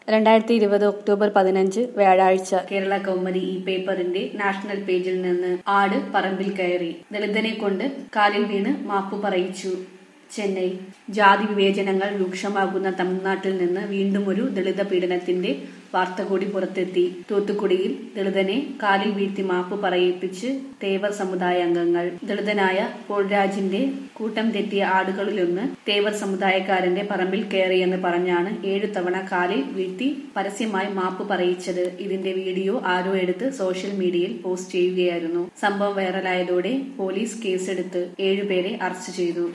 രണ്ടായിരത്തി ഇരുപത് ഒക്ടോബർ പതിനഞ്ച് വ്യാഴാഴ്ച കേരള കൗമുദി ഈ പേപ്പറിന്റെ നാഷണൽ പേജിൽ നിന്ന് ആട് പറമ്പിൽ കയറി ദളിതനെ കൊണ്ട് കാലിൽ വീണ് മാപ്പു പറയിച്ചു ചെന്നൈ ജാതി വിവേചനങ്ങൾ രൂക്ഷമാകുന്ന തമിഴ്നാട്ടിൽ നിന്ന് വീണ്ടും ഒരു ദളിത പീഡനത്തിന്റെ വാർത്ത കൂടി പുറത്തെത്തി തൂത്തുക്കുടിയിൽ ദളിതനെ കാലിൽ വീഴ്ത്തി മാപ്പ് പറയിപ്പിച്ച് തേവർ സമുദായ അംഗങ്ങൾ ദളിതനായ പോൾരാജിന്റെ കൂട്ടം തെറ്റിയ ആടുകളിലൊന്ന് തേവർ സമുദായക്കാരന്റെ പറമ്പിൽ കയറിയെന്ന് പറഞ്ഞാണ് ഏഴു തവണ കാലിൽ വീഴ്ത്തി പരസ്യമായി മാപ്പ് പറയിച്ചത് ഇതിന്റെ വീഡിയോ ആരോ എടുത്ത് സോഷ്യൽ മീഡിയയിൽ പോസ്റ്റ് ചെയ്യുകയായിരുന്നു സംഭവം വൈറലായതോടെ പോലീസ് കേസെടുത്ത് ഏഴുപേരെ അറസ്റ്റ് ചെയ്തു